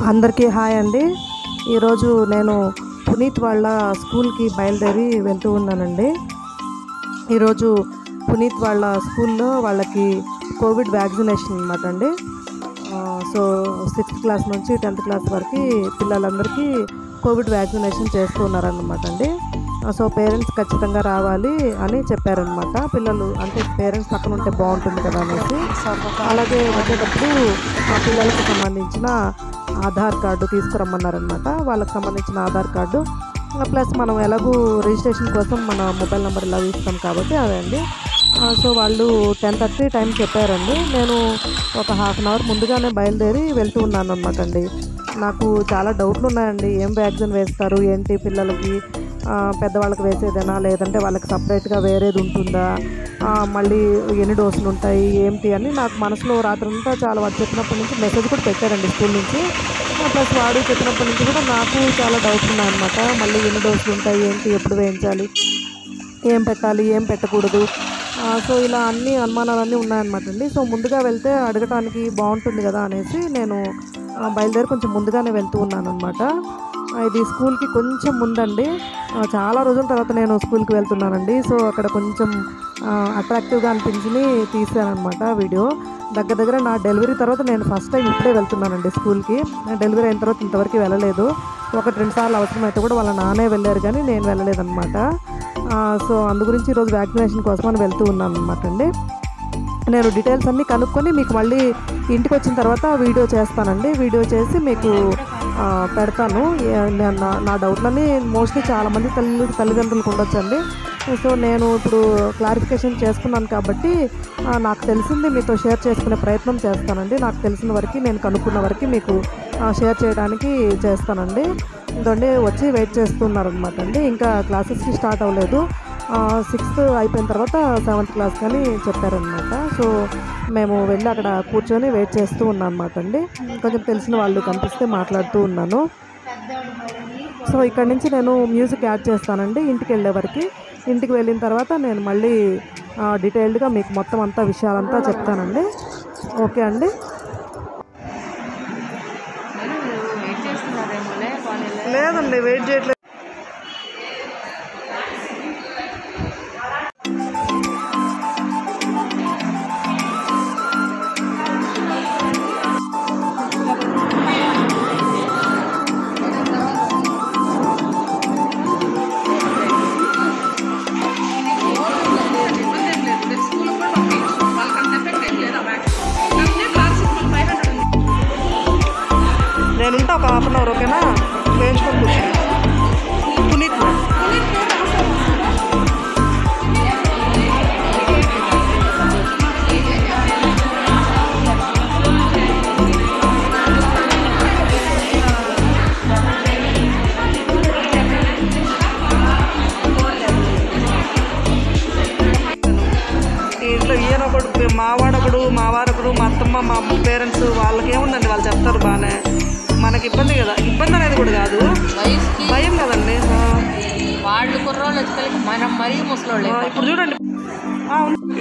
అందరికీ హాయ్ అండి ఈరోజు నేను పునీత్ వాళ్ళ స్కూల్కి బయలుదేరి వెళ్తూ ఉన్నానండి ఈరోజు పునీత్ వాళ్ళ స్కూల్లో వాళ్ళకి కోవిడ్ వ్యాక్సినేషన్ అనమాట అండి ఆ, సో సిక్స్త్ క్లాస్ నుంచి టెన్త్ క్లాస్ వరకు పిల్లలందరికీ కోవిడ్ వ్యాక్సినేషన్ చేస్తూ ఉన్నారనమాట అండి ఆ, సో పేరెంట్స్ ఖచ్చితంగా రావాలి అని చెప్పారనమాట పిల్లలు అంటే పేరెంట్స్ పక్కన ఉంటే బాగుంటుంది కదా అనేసి అలాగే వచ్చేటప్పుడు ఆ పిల్లలకు సంబంధించిన ఆధార్ కార్డు తీసుకురమ్మన్నారనమాట వాళ్ళకి సంబంధించిన ఆధార్ కార్డు ప్లస్ మనం ఎలాగూ రిజిస్ట్రేషన్ కోసం మన మొబైల్ నెంబర్ ఇలా ఇస్తాం కాబట్టి అవే అండి ఆ, సో వాళ్ళు టెన్ థర్టీ టైం చెప్పారండి నేను ఒక హాఫ్ అన్ అవర్ ముందుగానే బయలుదేరి వెళ్తూ ఉన్నాను అనమాట అండి నాకు చాలా డౌట్లు ఉన్నాయండి ఏం వ్యాక్సిన్ వేస్తారు ఏంటి పిల్లలకి ఆ, పెద్దవాళ్ళకి వేసేదేనా లేదంటే వాళ్ళకి సపరేట్గా వేరేది ఉంటుందా ఆ, మళ్ళీ ఎన్ని డోసులు ఉంటాయి ఏంటి అని నాకు మనసులో రాత్రంతా చాలా వాడు చెప్పినప్పటి నుంచి మెసేజ్ కూడా పెట్టారండి స్కూల్ నుంచి ప్లస్ వాడు చెప్పినప్పటి నుంచి కూడా నాకు చాలా డౌట్స్ ఉన్నాయన్నమాట మళ్ళీ ఎన్ని డోసులు ఉంటాయి ఏంటి ఎప్పుడు వేయించాలి ఏం పెట్టాలి ఏం పెట్టకూడదు ఆ, సో ఇలా అన్ని అనుమానాలన్నీ ఉన్నాయన్నమాట అండి సో ముందుగా వెళ్తే అడగటానికి బాగుంటుంది కదా అనేసి నేను ఆ, బయలుదేరి కొంచెం ముందుగానే వెళ్తూ ఉన్నాను అనమాట ఇది స్కూల్కి కొంచెం ముందండి ఆ, చాలా రోజుల తర్వాత నేను స్కూల్కి వెళ్తున్నానండి సో అక్కడ కొంచెం అట్రాక్టివ్గా అనిపించి తీసానమాట వీడియో దగ్గర దగ్గర నా డెలివరీ తర్వాత నేను ఫస్ట్ టైం ఇప్పుడే వెళ్తున్నానండి స్కూల్కి డెలివరీ అయిన తర్వాత ఇంతవరకు వెళ్ళలేదు ఒకటి రెండు సార్లు అవసరమైతే కూడా వాళ్ళ నానే వెళ్ళారు కానీ నేను వెళ్ళలేదన్నమాట ఆ, సో అందు గురించి ఈరోజు వ్యాక్సినేషన్ కోసమని వెళ్తూ ఉన్నాను అనమాట అండి నేను డీటెయిల్స్ అన్నీ కనుక్కొని మీకు మళ్ళీ ఇంటికి వచ్చిన తర్వాత వీడియో చేస్తానండి వీడియో చేసి మీకు ఆ, పెడతాను ఏ- నా- నా- నా డౌట్లన్నీ మోస్ట్లీ చాలామంది తల్లి తల్లిదండ్రులకు ఉండొచ్చండి సో నేను ఇప్పుడు క్లారిఫికేషన్ చేసుకున్నాను కాబట్టి ఆ, నాకు తెలిసింది మీతో షేర్ చేసుకునే ప్రయత్నం చేస్తానండి నాకు తెలిసిన వరకు నేను కనుక్కున్న వరకు మీకు ఆ, షేర్ చేయడానికి చేస్తానండి ఇదండి వచ్చి వెయిట్ చేస్తున్నారనమాట అండి ఇంకా క్లాసెస్కి స్టార్ట్ అవ్వలేదు సిక్స్త్ అయిపోయిన తర్వాత సెవెంత్ క్లాస్ కానీ చెప్పారనమాట సో మేము వెళ్ళి అక్కడ కూర్చొని వెయిట్ చేస్తూ ఉన్నాం అనమాట అండి కొంచెం తెలిసిన వాళ్ళు కనిపిస్తే మాట్లాడుతూ ఉన్నాను సో ఇక్కడ నుంచి నేను మ్యూజిక్ యాడ్ చేస్తానండి ఇంటికి వెళ్ళే వరకు ఇంటికి వెళ్ళిన తర్వాత నేను మళ్ళీ డీటెయిల్డ్గా మీకు మొత్తం అంతా విషయాలంతా చెప్తానండి ఓకే అండి వెయిట్ చేస్తున్నారేమోలే కాలేజీలో లేదండి వెయిట్ చేయట్లేదు నేను ఉంటా ఒక హాఫ్ అన్ అవర్ ఓకేనా వేయించుకొని కూర్చోండి పునీత్ ఈ ఇంట్లో ఈయన ఒకడు మావాడొకడు మావారొకడు మా అత్తమ్మ మా పేరెంట్స్ వాళ్ళకి ఏముందండి వాళ్ళు చెప్తారు బాగానే మనకి ఇబ్బంది కదా ఇబ్బంది అనేది కూడా కాదు వయసుకి భయం కదండి ఆ, వాళ్ళు కుర్రోళ్ళు వచ్చేసరికి మనం మరీ ముసలోళ్ళే ఆ, ఇప్పుడు చూడండి ఆ, ఉంది.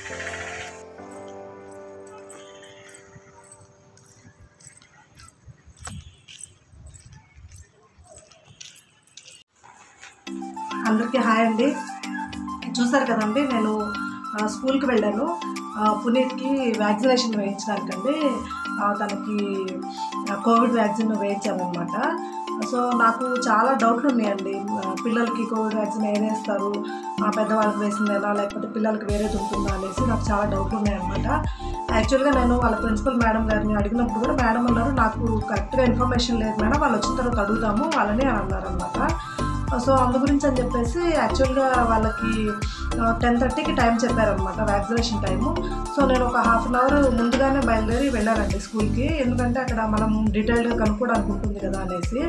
అందరికీ హాయ్ అండి చూసారు కదండి నేను ఆ, స్కూల్కి వెళ్ళాను ఆ, పునీత్కి వ్యాక్సినేషన్ వేయించడానికండి ఆ, తనకి ఆ, కోవిడ్ వ్యాక్సిన్ వేయించాను అనమాట సో నాకు చాలా డౌట్లు ఉన్నాయండి ఆ, పిల్లలకి కోవిడ్ వ్యాక్సిన్ ఏం వేస్తారు ఆ, పెద్దవాళ్ళకి వేసిందేనా లేకపోతే పిల్లలకి వేరేది ఉంటుందా అనేసి నాకు చాలా డౌట్లు ఉన్నాయన్నమాట యాక్చువల్గా నేను వాళ్ళ ప్రిన్సిపల్ మేడం గారిని అడిగినప్పుడు కూడా మేడం అన్నారు నాకు కరెక్ట్గా ఇన్ఫర్మేషన్ లేదు మేడం వాళ్ళు వచ్చిన తర్వాత అడుగుదాము వాళ్ళని అని అన్నారనమాట సో అందు గురించి అని చెప్పేసి యాక్చువల్గా వాళ్ళకి టెన్ థర్టీకి టైం చెప్పారనమాట వ్యాక్సినేషన్ టైము సో నేను ఒక హాఫ్ అన్ అవర్ ముందుగానే బయలుదేరి వెళ్ళానండి స్కూల్కి ఎందుకంటే అక్కడ మనం డీటెయిల్డ్గా కనుక్కోవడానికి ఉంటుంది కదా అనేసి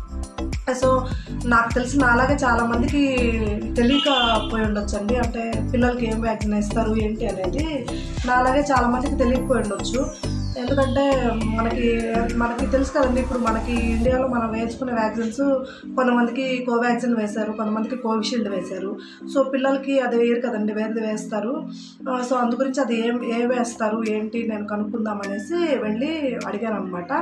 సో నాకు తెలిసిన అలాగే చాలా మందికి తెలియకపోయి ఉండొచ్చండి అంటే పిల్లలకి ఏం వ్యాక్సిన్ వేస్తారు ఏంటి అనేది నా అలాగే చాలా మందికి తెలియకపోయి ఉండొచ్చు ఎందుకంటే మనకి మనకి తెలుసు కదండి ఇప్పుడు మనకి ఇండియాలో మనం వేసుకునే వ్యాక్సిన్స్ కొంతమందికి కోవాక్సిన్ వేశారు కొంతమందికి కోవిషీల్డ్ వేశారు సో పిల్లలకి అది వేరు కదండి వేరేది వేస్తారు ఆ, సో అందు గురించి అది ఏం ఏ వేస్తారు ఏంటి నేను కనుక్కుందాం అనేసి వెళ్ళి అడిగాను అనమాట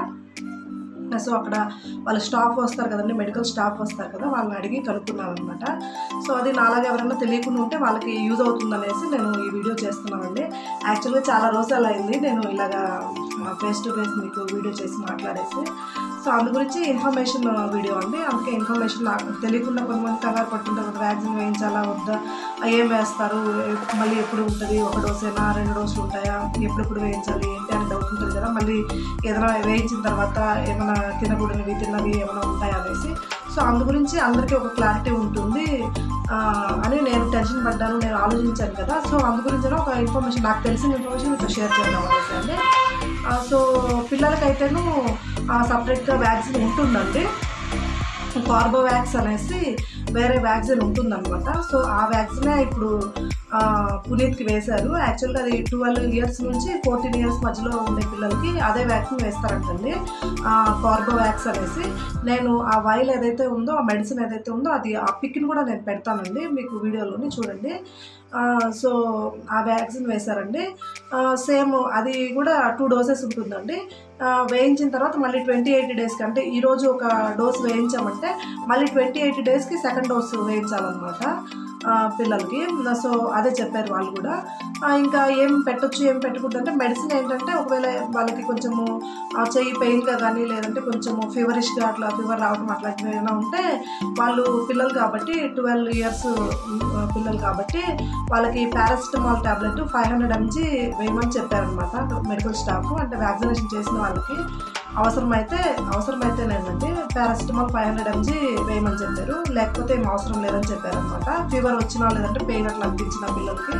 సో అక్కడ వాళ్ళ స్టాఫ్ వస్తారు కదండి మెడికల్ స్టాఫ్ వస్తారు కదా వాళ్ళని అడిగి కనుక్కున్నాను అనమాట సో అది నాలాగా ఎవరైనా తెలియకుండా ఉంటే వాళ్ళకి యూజ్ అవుతుంది అనేసి నేను ఈ వీడియో చేస్తున్నానండి యాక్చువల్గా చాలా రోజులు అయింది నేను ఇలాగా ఫేస్ టు ఫేస్ మీకు వీడియో చేసి మాట్లాడేసి సో అందు గురించి ఇన్ఫర్మేషన్ వీడియో అండి అందుకే ఇన్ఫర్మేషన్ నాకు తెలియకుండా కొంతమంది కంగారు పట్టుంటారు వ్యాక్సిన్ వేయించాలా వద్దా ఏం వేస్తారు మళ్ళీ ఎప్పుడు ఉంటుంది ఒక డోసేనా రెండు డోసులు ఉంటాయా ఎప్పుడెప్పుడు వేయించాలి ఏంటి అని డౌట్ ఉంటుంది కదా మళ్ళీ ఏదైనా వేయించిన తర్వాత ఏమైనా తినకూడనివి తిన్నవి ఏమైనా ఉంటాయా అనేసి సో అందు గురించి అందరికీ ఒక క్లారిటీ ఉంటుంది ఆ, అని నేను టెన్షన్ పడ్డాను నేను ఆలోచించాను కదా సో అందు గురించి ఒక ఇన్ఫర్మేషన్ నాకు తెలిసిన ఇన్ఫర్మేషన్ మీతో షేర్ చేద్దాం అనేసి అండి ఆ, సో పిల్లలకైతేను సపరేట్గా వ్యాక్సిన్ ఉంటుందండి కార్బోవ్యాక్స్ అనేసి వేరే వ్యాక్సిన్ ఉంటుందన్నమాట సో ఆ వ్యాక్సినే ఇప్పుడు ఆ, పునీత్కి వేశారు యాక్చువల్గా అది ట్వెల్వ్ ఇయర్స్ నుంచి ఫోర్టీన్ ఇయర్స్ మధ్యలో ఉండే పిల్లలకి అదే వ్యాక్సిన్ వేస్తారంటండి కార్బోవ్యాక్స్ అనేసి నేను ఆ వైల్ ఏదైతే ఉందో ఆ మెడిసిన్ ఏదైతే ఉందో అది ఆ పిక్ని కూడా నేను పెడతానండి మీకు వీడియోలోని చూడండి ఆ, సో ఆ వ్యాక్సిన్ వేశారండి సేమ్ అది కూడా టూ డోసెస్ ఉంటుందండి ఆ, వేయించిన తర్వాత మళ్ళీ ట్వంటీ ఎయిట్ డేస్కి అంటే ఈరోజు ఒక డోస్ వేయించామంటే మళ్ళీ ట్వంటీ ఎయిట్ డేస్కి సెకండ్ డోస్ వేయించాలన్నమాట ఆ, పిల్లలకి సో అదే చెప్పారు వాళ్ళు కూడా ఆ, ఇంకా ఏం పెట్టొచ్చు ఏం పెట్టకూడదు అంటే మెడిసిన్ ఏంటంటే ఒకవేళ వాళ్ళకి కొంచెము ఆ, చెయ్యి పెయిన్గా కానీ లేదంటే కొంచెము ఫీవరిష్గా అట్లా ఫీవర్ రావడం అట్లాంటివి ఏమైనా ఉంటే వాళ్ళు పిల్లలు కాబట్టి ట్వెల్వ్ ఇయర్స్ పిల్లలు కాబట్టి వాళ్ళకి paracetamol tablet five hundred MG వేయమని చెప్పారనమాట మెడికల్ స్టాఫ్ అంటే వ్యాక్సినేషన్ చేసిన వాళ్ళకి అవసరమైతే అవసరమైతేనేనండి పారాసిటమాల్ ఫైవ్ హండ్రెడ్ ఎంజీ వేయమని చెప్పారు లేకపోతే ఏం అవసరం లేదని చెప్పారనమాట ఫీవర్ వచ్చినా లేదంటే పెయిన్ అట్లా అనిపించిన పిల్లలకి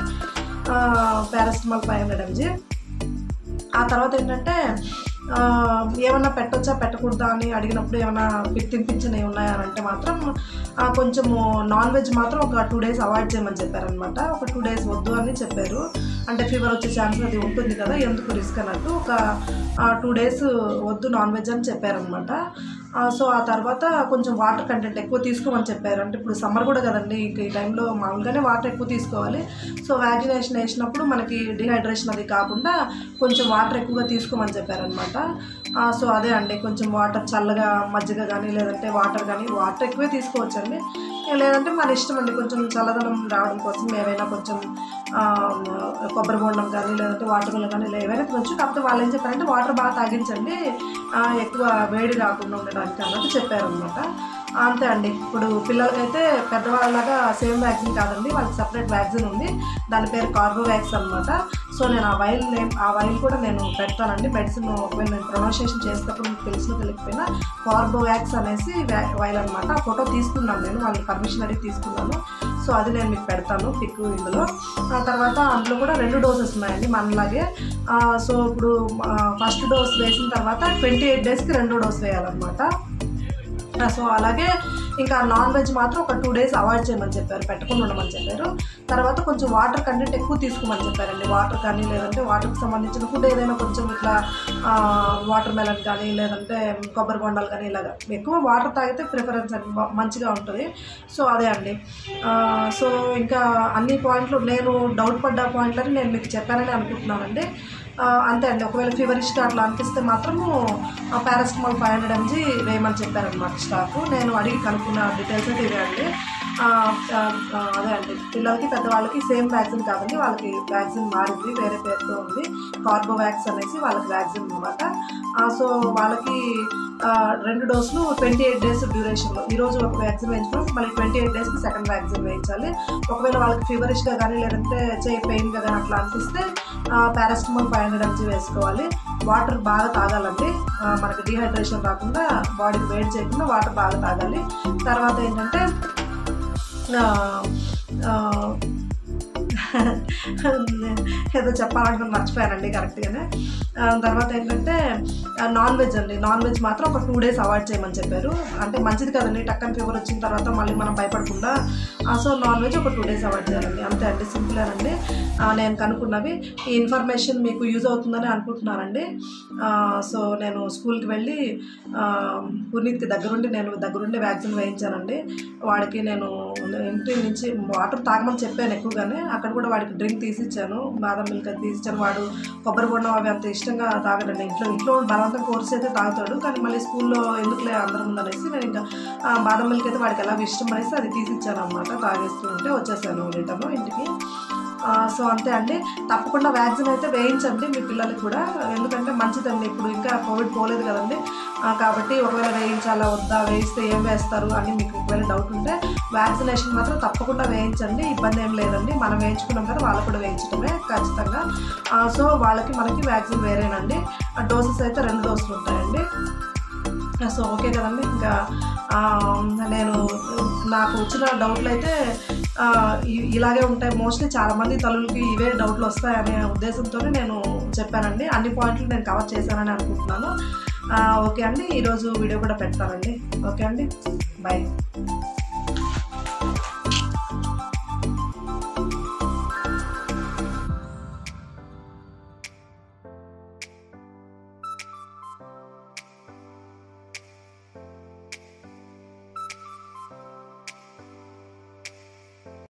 పారాసిటమాల్ ఫైవ్ హండ్రెడ్ ఎంజీ ఆ తర్వాత ఏంటంటే ఆ, ఏమన్నా పెట్టొచ్చా పెట్టకూడదా అని అడిగినప్పుడు ఏమన్నా మీకు తినిపించినవి ఉన్నాయా అని అంటే మాత్రం ఆ, కొంచెము నాన్ వెజ్ మాత్రం ఒక టూ డేస్ అవాయిడ్ చేయమని చెప్పారనమాట ఒక టూ డేస్ వద్దు అని చెప్పారు అంటే ఫీవర్ వచ్చే ఛాన్స్ అది ఉంటుంది కదా ఎందుకు రిస్క్ అన్నట్టు ఒక టూ డేస్ వద్దు నాన్ వెజ్ అని చెప్పారనమాట సో ఆ తర్వాత కొంచెం వాటర్ కంటెంట్ ఎక్కువ తీసుకోమని చెప్పారు అంటే ఇప్పుడు సమ్మర్ కూడా కదండి ఇంక ఈ టైంలో మామూలుగానే వాటర్ ఎక్కువ తీసుకోవాలి సో వ్యాక్సినేషన్ వేసినప్పుడు మనకి డిహైడ్రేషన్ అది కాకుండా కొంచెం వాటర్ ఎక్కువగా తీసుకోమని చెప్పారనమాట సో అదే అండి కొంచెం వాటర్ చల్లగా మజ్జిగ కానీ లేదంటే వాటర్ కానీ వాటర్ ఎక్కువే తీసుకోవచ్చండి లేదంటే మన ఇష్టం అండి కొంచెం చల్లదనం రావడం కోసం ఏవైనా కొంచెం ఆ, కొబ్బరి బొండం కానీ లేదంటే వాటర్ మిల్ కానీ ఇలా ఏవైనా కొంచెం కాకపోతే వాళ్ళు ఏం చెప్పారంటే వాటర్ బాగా తాగించండి ఆ, ఎక్కువ వేడి రాకుండా ఉండడానికి అన్నట్టు చెప్పారనమాట అంతే అండి ఇప్పుడు పిల్లలకైతే పెద్దవాళ్ళలాగా సేమ్ వ్యాక్సిన్ కాదండి వాళ్ళకి సపరేట్ వ్యాక్సిన్ ఉంది దాని పేరు కార్బోవ్యాక్స్ అనమాట సో నేను ఆ వైల్ నేమ్ ఆ వైల్ కూడా నేను పెడతానండి మెడిసిన్ ఒకవేళ నేను ప్రొనౌన్సియేషన్ చేసేటప్పుడు మీకు తెలిసిన తెలియకపోయినా కార్బోవ్యాక్స్ అనేసి వ్యా- వైల్ అనమాట ఆ ఫోటో తీసుకున్నాను నేను వాళ్ళని పర్మిషన్ అడిగి తీసుకున్నాను సో అది నేను మీకు పెడతాను పిక్ ఇందులో ఆ తర్వాత అందులో కూడా రెండు డోసెస్ ఉన్నాయండి మనలాగే ఆ, సో ఇప్పుడు ఫస్ట్ డోస్ వేసిన తర్వాత ట్వంటీ ఎయిట్ డేస్కి రెండో డోస్ వేయాలన్నమాట సో అలాగే ఇంకా నాన్ వెజ్ మాత్రం ఒక టూ డేస్ అవాయిడ్ చేయమని చెప్పారు పెట్టకుండా ఉండమని చెప్పారు తర్వాత కొంచెం వాటర్ కంటెంట్ ఎక్కువ తీసుకోమని చెప్పారండి వాటర్ కానీ లేదంటే వాటర్కి సంబంధించిన ఫుడ్ ఏదైనా కొంచెం ఇట్లా వాటర్ మెలన్ కానీ లేదంటే కొబ్బరి బొండాలు కానీ ఇలాగా ఎక్కువ వాటర్ తాగితే ప్రిఫరెన్స్ అండి బా- మంచిగా ఉంటుంది సో అదే అండి ఆ, సో ఇంకా అన్ని పాయింట్లు నేను డౌట్ పడ్డ పాయింట్లని నేను మీకు చెప్పానని అనుకుంటున్నానండి ఆ, అంతే అండి ఒకవేళ ఫీవరిష్గా అట్లా అనిపిస్తే మాత్రము పారాసిటమాల్ ఫైవ్ హండ్రెడ్ ఎంజీ వేయమని చెప్పారనమాట స్టాఫ్ నేను అడిగి కనుక్కున్న డీటెయిల్స్ అయితే ఇవే అండి ఆ, ఆ, ఆ, అదే అండి పిల్లలకి పెద్దవాళ్ళకి సేమ్ వ్యాక్సిన్ కాదండి వాళ్ళకి వ్యాక్సిన్ మారింది వేరే పేరుతో ఉంది కార్బోవ్యాక్స్ అనేసి వాళ్ళకి వ్యాక్సిన్ అనమాట సో వాళ్ళకి ఆ, రెండు డోసులు ట్వంటీ ఎయిట్ డేస్ డ్యూరేషన్లో ఈరోజు ఒక వ్యాక్సిన్ వేయించుకున్నాం మళ్ళీ ట్వంటీ ఎయిట్ డేస్కి సెకండ్ వ్యాక్సిన్ వేయించాలి ఒకవేళ వాళ్ళకి ఫీవరిష్గా కానీ లేదంటే చేయి పెయిన్గా కానీ అట్లా అనిపిస్తే పారాసిటమాల్ ఫైవ్ హండ్రెడ్ ఎంజీ వేసుకోవాలి వాటర్ బాగా తాగాలండి ఆ, మనకి డిహైడ్రేషన్ రాకుండా బాడీకి వేడి చేయకుండా వాటర్ బాగా తాగాలి తర్వాత ఏంటంటే ఆ, ఆ, ఏదో చెప్పాలనుకుని మర్చిపోయానండి కరెక్ట్గానే ఆ, తర్వాత ఏంటంటే నాన్ వెజ్ అండి నాన్ వెజ్ మాత్రం ఒక టూ డేస్ అవాయిడ్ చేయమని చెప్పారు అంటే మంచిది కదండి టక్కన్ ఫీవర్ వచ్చిన తర్వాత మళ్ళీ మనం భయపడకుండా ఆ, సో నాన్ వెజ్ ఒక టూ డేస్ అవాయిడ్ చేయాలండి అంతే అండి సింపుల్ అండి నేను కనుక్కున్నవి ఈ ఇన్ఫర్మేషన్ మీకు యూజ్ అవుతుందని అనుకుంటున్నానండి ఆ, సో నేను స్కూల్కి వెళ్ళి ఆ, పునీత్కి దగ్గరుండి నేను దగ్గరుండి వ్యాక్సిన్ వేయించానండి వాడికి నేను ఇంటి నుంచి వాటర్ తాగమని చెప్పాను ఎక్కువగానే అక్కడ కూడా వాడికి డ్రింక్ తీసిచ్చాను బాదం మిల్క్ అది తీసిచ్చాను వాడు కొబ్బరి బొండం అవి అంత ఇష్టంగా తాగడండి ఇంట్లో ఇంట్లో బలవంతం కోర్స్ అయితే తాగుతాడు కానీ మళ్ళీ స్కూల్లో ఎందుకులే అందరం ఉందనేసి నేను ఇంకా ఆ, బాదం మిల్క్ అయితే వాడికి ఎలా ఇష్టం అనేసి అది తీసిచ్చాను అనమాట తాగేస్తూ ఉంటే వచ్చేసాను రిటర్న్ ఇంటికి ఆ, సో అంతే అండి తప్పకుండా వ్యాక్సిన్ అయితే వేయించండి మీ పిల్లలకి కూడా ఎందుకంటే మంచిదండి ఇప్పుడు ఇంకా కోవిడ్ పోలేదు కదండి ఆ, కాబట్టి ఒకవేళ వేయించాలా వద్దా వేయిస్తే ఏం వేస్తారు అని మీకు ఒకవేళ డౌట్ ఉంటే వ్యాక్సినేషన్ మాత్రం తప్పకుండా వేయించండి ఇబ్బంది ఏం లేదండి మనం వేయించుకున్నాం కదా వాళ్ళు కూడా వేయించడమే ఖచ్చితంగా ఆ, సో వాళ్ళకి మనకి వ్యాక్సిన్ వేరేనండి డోసెస్ అయితే రెండు డోసులు ఉంటాయండి సో ఓకే కదండి ఇంకా ఆ, నేను నాకు వచ్చిన డౌట్లు అయితే ఆ, ఇ- ఇలాగే ఉంటాయి మోస్ట్లీ చాలామంది తల్లులకి ఇవే డౌట్లు వస్తాయనే ఉద్దేశంతో నేను చెప్పానండి అన్ని పాయింట్లు నేను కవర్ చేశానని అనుకుంటున్నాను ఆ, ఓకే అండి ఈరోజు వీడియో కూడా పెడతానండి ఓకే అండి బాయ్